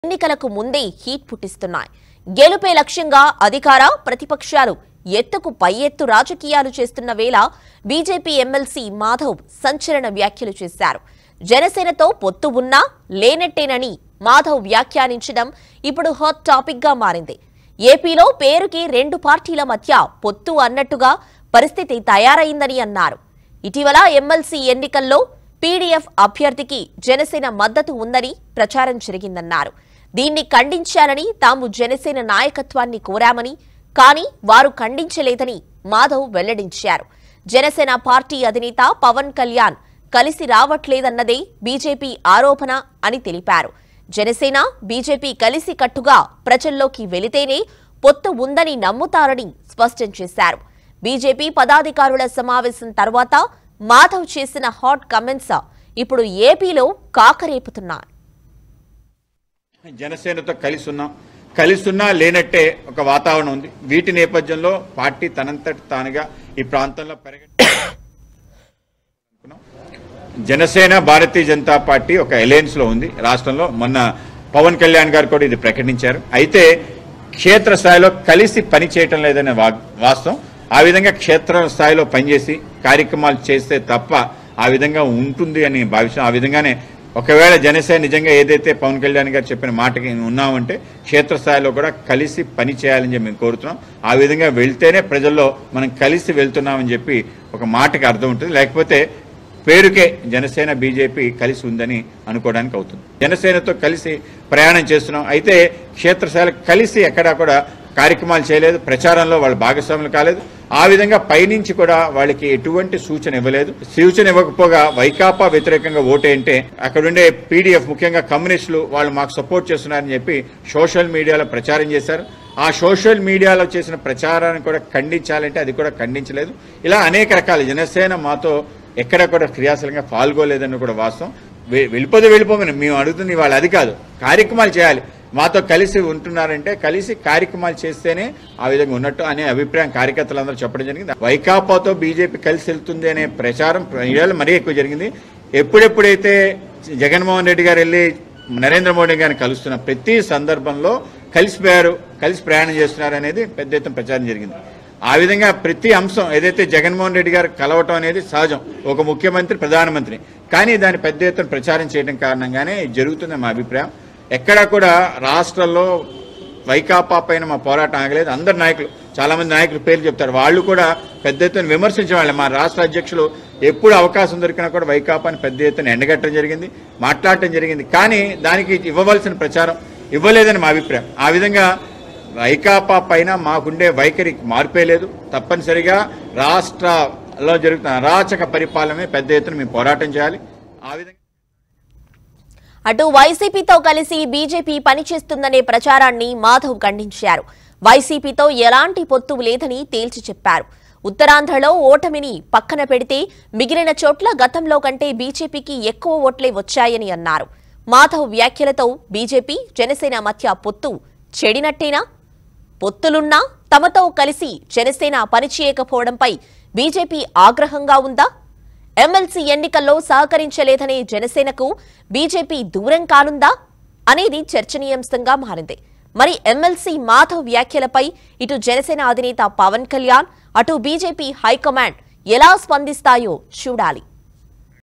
ఎన్నికలకు ముందే హీట్ పుట్టిస్తున్నాయి గెలుపే లక్ష్యంగా అధికార ప్రతిపక్షాలు ఎత్తుకు పై ఎత్తు రాజకీయాలు చేస్తున్న వేళ బీజేపీ ఎమ్మెల్సీ మాధవ్ సంచలన వ్యాఖ్యలు చేశారు జనసేనతో పొత్తు ఉన్నా లేనట్టేనని మాధవ్ వ్యాఖ్యానించడం ఇప్పుడు హాట్ టాపిక్ గా మారింది ఏపీలో పేరుకి రెండు పార్టీల మధ్య పొత్తు అన్నట్టుగా పరిస్థితి తయారైందని అన్నారు ఇటీవల ఎమ్మెల్సీ ఎన్నికల్లో పీడీఎఫ్ అభ్యర్థికి జనసేన మద్దతు ఉందని ప్రచారం జరిగిందన్నారు దీన్ని ఖండించాలని తాము జనసేన నాయకత్వాన్ని కోరామని కానీ వారు ఖండించలేదని మాధవ్ వెల్లడించారు జనసేన పార్టీ అధినేత పవన్ కళ్యాణ్ కలిసి రావట్లేదన్నదే బీజేపీ ఆరోపణ అని తెలిపారు జనసేన బీజేపీ కలిసి కట్టుగా ప్రజల్లోకి వెళితేనే పొత్తు ఉందని నమ్ముతారని స్పష్టం చేశారు బీజేపీ పదాధికారుల సమావేశం తర్వాత మాధవ్ చేసిన హాట్ కమెంట్స్ ఇప్పుడు ఏపీలో కాకరేపుతున్నాయి జనసేనతో కలిసి ఉన్నాం కలిసి ఉన్నా లేనట్టే ఒక వాతావరణం ఉంది వీటి నేపథ్యంలో పార్టీ తనంతటి తానుగా ఈ ప్రాంతంలో పెరగ జనసేన భారతీయ జనతా పార్టీ ఒక అలయన్స్ లో ఉంది రాష్ట్రంలో మొన్న పవన్ కళ్యాణ్ గారు కూడా ఇది ప్రకటించారు అయితే క్షేత్ర స్థాయిలో కలిసి పని చేయటం లేదనే వా- వాస్తవం ఆ విధంగా క్షేత్ర స్థాయిలో పనిచేసి కార్యక్రమాలు చేస్తే తప్ప ఆ విధంగా ఉంటుంది అని భావిస్తాం ఆ విధంగానే ఒకవేళ జనసేన నిజంగా ఏదైతే పవన్ కళ్యాణ్ గారు చెప్పిన మాటకి ఉన్నామంటే క్షేత్రస్థాయిలో కూడా కలిసి పని చేయాలని చెప్పి మేము కోరుతున్నాం ఆ విధంగా వెళ్తేనే ప్రజల్లో మనం కలిసి వెళ్తున్నామని చెప్పి ఒక మాటకి అర్థం ఉంటుంది లేకపోతే పేరుకే జనసేన బీజేపీ కలిసి ఉందని అనుకోవడానికి అవుతుంది జనసేనతో కలిసి ప్రయాణం చేస్తున్నాం అయితే క్షేత్రస్థాయిలో కలిసి ఎక్కడా కూడా కార్యక్రమాలు చేయలేదు ప్రచారంలో వాళ్ళు భాగస్వాములు కాలేదు ఆ విధంగా పైనుంచి కూడా వాళ్ళకి ఎటువంటి సూచన ఇవ్వలేదు సూచన ఇవ్వకపోగా వైకాపా వ్యతిరేకంగా ఓటేంటే అక్కడుండే పీడీఎఫ్ ముఖ్యంగా కమ్యూనిస్టులు వాళ్ళు మాకు సపోర్ట్ చేస్తున్నారని చెప్పి సోషల్ మీడియాలో ప్రచారం చేశారు ఆ సోషల్ మీడియాలో చేసిన ప్రచారాన్ని కూడా ఖండించాలంటే అది కూడా ఖండించలేదు ఇలా అనేక రకాల జనసేన మాతో ఎక్కడ కూడా క్రియాశీలంగా పాల్గొలేదని కూడా వాస్తవం వె- వెళ్ళిపోతే వెళ్ళిపోమని మేము అడుగుతుంది వాళ్ళు అది కాదు కార్యక్రమాలు చేయాలి మాతో కలిసి ఉంటున్నారంటే కలిసి కార్యక్రమాలు చేస్తేనే ఆ విధంగా ఉన్నట్టు అనే అభిప్రాయం కార్యకర్తలందరూ చెప్పడం జరిగింది వైకాపాతో బీజేపీ కలిసి వెళ్తుంది అనే ప్రచారం మీడియాలో మరీ ఎక్కువ జరిగింది ఎప్పుడెప్పుడైతే జగన్మోహన్ రెడ్డి గారు వెళ్ళి నరేంద్ర మోడీ గారిని కలుస్తున్న ప్రతి సందర్భంలో కలిసిపోయారు కలిసి ప్రయాణం చేస్తున్నారు అనేది పెద్ద ఎత్తున ప్రచారం జరిగింది ఆ విధంగా ప్రతి అంశం ఏదైతే జగన్మోహన్ రెడ్డి గారు కలవటం అనేది సహజం ఒక ముఖ్యమంత్రి ప్రధానమంత్రి కానీ దాన్ని పెద్ద ఎత్తున ప్రచారం చేయడం కారణంగానే ఇది జరుగుతుందని మా అభిప్రాయం ఎక్కడా కూడా రాష్ట్రంలో వైకాపా పైన మా పోరాటం ఆగలేదు అందరు నాయకులు చాలా మంది నాయకులు పేర్లు చెప్తారు వాళ్ళు కూడా పెద్ద ఎత్తున విమర్శించే వాళ్ళే మా రాష్ట్ర అధ్యక్షులు ఎప్పుడు అవకాశం దొరికినా కూడా వైకాపాని పెద్ద ఎత్తున ఎండగట్టడం జరిగింది మాట్లాడటం జరిగింది కానీ దానికి ఇవ్వవలసిన ప్రచారం ఇవ్వలేదని మా అభిప్రాయం ఆ విధంగా వైకాపా పైన మాకుండే వైఖరి మార్పే లేదు తప్పనిసరిగా రాష్ట్రంలో జరుగుతున్న అరాచక పరిపాలనే పెద్ద ఎత్తున మేము పోరాటం చేయాలి ఆ విధంగా అటు వైసీపీతో కలిసి బీజేపీ పనిచేస్తుందనే ప్రచారాన్ని మాధవ్ ఖండించారు వైసీపీతో ఎలాంటి పొత్తు లేదని తేల్చి చెప్పారు ఉత్తరాంధ్రలో ఓటమిని పక్కన పెడితే మిగిలిన చోట్ల గతంలో కంటే బీజేపీకి ఎక్కువ ఓట్లే వచ్చాయని అన్నారు మాధవ్ వ్యాఖ్యలతో బీజేపీ జనసేన మధ్య పొత్తు చెడినట్టేనా పొత్తులున్నా తమతో కలిసి జనసేన పనిచేయకపోవడంపై బీజేపీ ఆగ్రహంగా ఉందా ఎమ్మెల్సీ ఎన్నికల్లో సహకరించలేదనే జనసేనకు బీజేపీ దూరం కానుందా అనేది చర్చనీయాంశంగా మారింది మరి ఎమ్మెల్సీ మాధవ్ వ్యాఖ్యలపై ఇటు జనసేన అధినేత పవన్ కళ్యాణ్ అటు బీజేపీ హైకమాండ్ ఎలా స్పందిస్తాయో చూడాలి